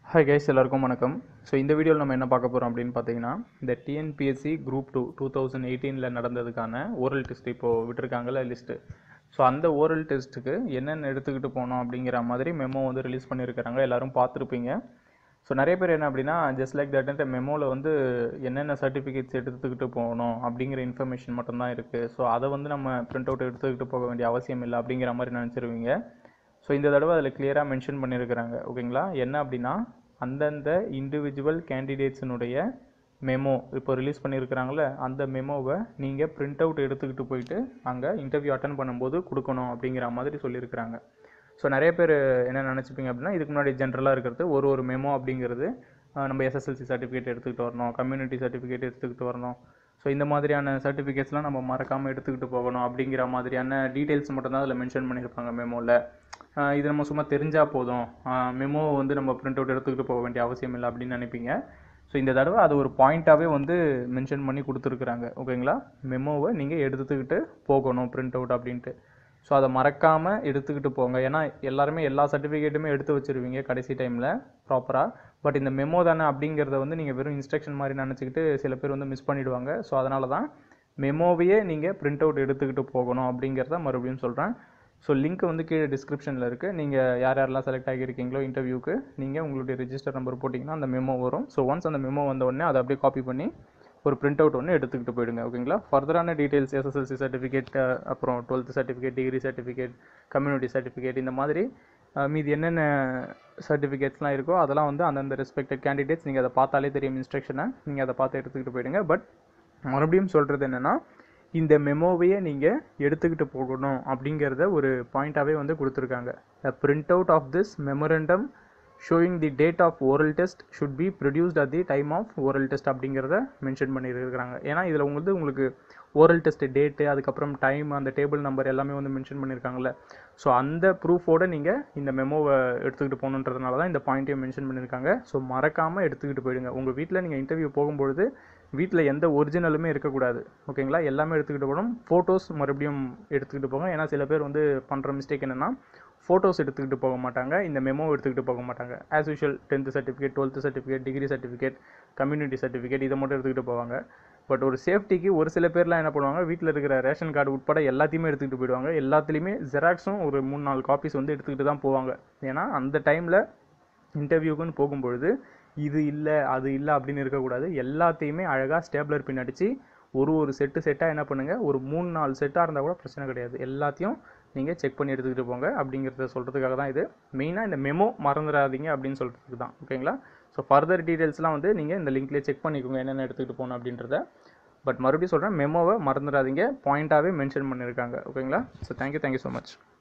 hi guys எல்லாருக்கும் வணக்கம் so இந்த வீடியோவில் நம்ம என்ன பார்க்க போகிறோம் அப்படின்னு பார்த்தீங்கன்னா இந்த TNPSC group two two thousand எயிட்டீனில் நடந்ததுக்கான ஓரல் டெஸ்ட் இப்போது விட்டுருக்காங்கல்ல லிஸ்ட்டு ஸோ அந்த ஓரல் டெஸ்ட்டுக்கு என்னென்ன எடுத்துக்கிட்டு போனோம் அப்படிங்கிற மாதிரி மெமோ வந்து ரிலீஸ் பண்ணியிருக்கிறாங்க எல்லாரும் பார்த்துருப்பீங்க ஸோ நிறைய பேர் என்ன அப்படின்னா ஜஸ்ட் லைக் தட் மெமோவில் வந்து என்னென்ன சர்டிஃபிகேட்ஸ் எடுத்துக்கிட்டு போகணும் அப்படிங்கிற இன்ஃபர்மேஷன் மட்டும்தான் இருக்குது ஸோ அதை வந்து நம்ம பிரிண்ட் அவுட் எடுத்துக்கிட்டு போக வேண்டிய அவசியம் இல்லை அப்படிங்கிற மாதிரி நினச்சிருவீங்க ஸோ இந்த தடவை அதில் கிளியராக மென்ஷன் பண்ணியிருக்கிறாங்க ஓகேங்களா என்ன அப்படின்னா அந்தந்த இண்டிவிஜுவல் கேண்டிடேட்ஸினுடைய மெமோ இப்போ ரிலீஸ் பண்ணியிருக்கிறாங்களே அந்த மெமோவை நீங்கள் பிரிண்ட் அவுட் எடுத்துக்கிட்டு போயிட்டு அங்கே இன்டர்வியூ அட்டன் பண்ணும்போது கொடுக்கணும் அப்படிங்கிற மாதிரி சொல்லியிருக்கிறாங்க ஸோ நிறைய பேர் என்ன நினச்சிப்பீங்க அப்படின்னா இதுக்கு முன்னாடி ஜென்ரலாக இருக்கிறது ஒரு ஒரு மெமோ அப்படிங்கிறது அஹ், நம்ம எஸ்எஸ்எல்சி சர்டிஃபிகேட் எடுத்துக்கிட்டு வரணும் கம்யூனிட்டி சர்டிஃபிகேட் எடுத்துக்கிட்டு வரணும் ஸோ இந்த மாதிரியான சர்டிஃபிகேட்ஸ்லாம் நம்ம மறக்காமல் எடுத்துக்கிட்டு போகணும் அப்படிங்கிற மாதிரியான டீட்டெயில்ஸ் மட்டும்தான் அதில் மென்ஷன் பண்ணியிருப்பாங்க மெமோவில் இது நம்ம சும்மா தெரிஞ்சால் போதும் மெமோ வந்து நம்ம பிரிண்ட் அவுட் எடுத்துக்கிட்டு போக வேண்டிய அவசியம் இல்லை அப்படின்னு நினைப்பீங்க ஸோ இந்த தடவை அது ஒரு பாயிண்ட்டாகவே வந்து மென்ஷன் பண்ணி கொடுத்துருக்குறாங்க ஓகேங்களா மெமோவை நீங்கள் எடுத்துக்கிட்டு போகணும் பிரிண்ட் அவுட் அப்படின்ட்டு ஸோ அதை மறக்காமல் எடுத்துக்கிட்டு போங்க ஏன்னா எல்லாருமே எல்லா சர்டிஃபிகேட்டுமே எடுத்து வச்சிருவீங்க கடைசி டைமில் ப்ராப்பராக பட் இந்த மெமோ தானே அப்படிங்கிறத வந்து நீங்கள் வெறும் இன்ஸ்ட்ரக்ஷன் மாதிரி நினச்சிக்கிட்டு சில பேர் வந்து மிஸ் பண்ணிடுவாங்க ஸோ அதனால தான் மெமோவையே நீங்கள் பிரிண்ட் அவுட் எடுத்துக்கிட்டு போகணும் அப்படிங்கிறத மறுபடியும் சொல்கிறேன் ஸோ லிங்க் வந்து கீழே டிஸ்கிரிப்ஷனில் இருக்குது நீங்கள் யார் யாரெல்லாம் செலக்ட் ஆகியிருக்கீங்களோ இன்டர்வியூக்கு நீங்கள் உங்களுடைய ரெஜிஸ்டர் நம்பர் போட்டிங்கன்னா அந்த மெமோ வரும் ஸோ ஒன்ஸ் அந்த மெமோ வந்த உடனே அதை அப்படியே காப்பி பண்ணி ஒரு பிரிண்ட் அவுட் ஒன்று எடுத்துக்கிட்டு போயிடுங்க ஓகேங்களா ஃபர்தரான டீட்டெயில்ஸ் எஸ்எஸ்எல்சி சர்டிஃபிகேட் அப்புறம் twelfth certificate degree certificate community certificate இந்த மாதிரி அஹ், மீதி என்னென்ன சர்டிஃபிகேட்ஸ்லாம் இருக்கோ அதெல்லாம் வந்து அந்தந்த ரெஸ்பெக்டட் கேண்டிடேட்ஸ் நீங்கள் அதை பார்த்தாலே தெரியும் இன்ஸ்ட்ரக்ஷனை நீங்கள் அதை பார்த்து எடுத்துக்கிட்டு போயிடுங்க பட் மறுபடியும் சொல்கிறது என்னென்னா இந்த மெமோவையே நீங்கள் எடுத்துக்கிட்டு போகணும் அப்படிங்கிறத ஒரு பாயிண்ட்டாகவே வந்து கொடுத்துருக்காங்க print out of this memorandum showing the date of oral test should be produced at the time of oral test அப்படிங்கிறத மென்ஷன் பண்ணியிருக்கிறாங்க ஏன்னா இதில் உங்களுக்கு உங்களுக்கு ஓரல் டெஸ்ட் டேட்டு அதுக்கப்புறம் டைம் அந்த டேபிள் நம்பர் எல்லாமே வந்து மென்ஷன் பண்ணியிருக்காங்கல்ல ஸோ அந்த ப்ரூஃபோட நீங்கள் இந்த மெமோவை எடுத்துக்கிட்டு போகணுன்றதுனால தான் இந்த பாயிண்ட்டையும் மென்ஷன் பண்ணியிருக்காங்க ஸோ மறக்காமல் எடுத்துக்கிட்டு போயிடுங்க உங்கள் வீட்டில் நீங்கள் இன்டர்வியூ போகும்பொழுது வீட்டில் எந்த ஒரிஜினலுமே இருக்கக்கூடாது ஓகேங்களா எல்லாமே எடுத்துக்கிட்டு போகணும் ஃபோட்டோஸ் மறுபடியும் எடுத்துக்கிட்டு போங்க ஏன்னா சில பேர் வந்து பண்ணுற மிஸ்டேக் என்னென்னா ஃபோட்டோஸ் எடுத்துக்கிட்டு போக மாட்டாங்க இந்த மெமோ எடுத்துக்கிட்டு போக மாட்டாங்க as usual tenth certificate twelfth certificate degree certificate community certificate இதை மட்டும் எடுத்துக்கிட்டு போவாங்க பட் ஒரு சேஃப்டிக்கு ஒரு சில பேர்லாம் என்ன பண்ணுவாங்க வீட்டில் இருக்கிற ரேஷன் கார்டு உட்பட எல்லாத்தையுமே எடுத்துக்கிட்டு போயிடுவாங்க எல்லாத்துலேயுமே ஜெராக்ஸும் ஒரு மூணு நாலு காப்பீஸ் வந்து எடுத்துக்கிட்டு தான் போவாங்க ஏன்னா அந்த டைமில் இன்டர்வியூக்குன்னு போகும்பொழுது இது இல்லை அது இல்லை அப்படின்னு இருக்கக்கூடாது எல்லாத்தையுமே அழகாக ஸ்டேப்லர் பின் அடித்து ஒரு ஒரு செட்டு செட்டாக என்ன பண்ணுங்கள் ஒரு மூணு நாலு செட்டாக இருந்தால் கூட பிரச்சனை கிடையாது எல்லாத்தையும் நீங்கள் செக் பண்ணி எடுத்துக்கிட்டு போங்க அப்படிங்கிறத சொல்கிறதுக்காக தான் இது மெயினாக இந்த மெமோ மறந்துடாதீங்க அப்படின்னு சொல்கிறதுக்கு தான் ஓகேங்களா ஸோ ஃபர்தர் டீட்டெயில்ஸ்லாம் வந்து நீங்கள் இந்த லிங்க்லேயே செக் பண்ணிக்கோங்க என்னென்ன எடுத்துக்கிட்டு போகணும் அப்படின்றத பட் மறுபடியும் சொல்கிறேன் மெமோவை மறந்துடாதீங்க பாயிண்ட்டாகவே மென்ஷன் பண்ணியிருக்காங்க ஓகேங்களா so thank you thank you so much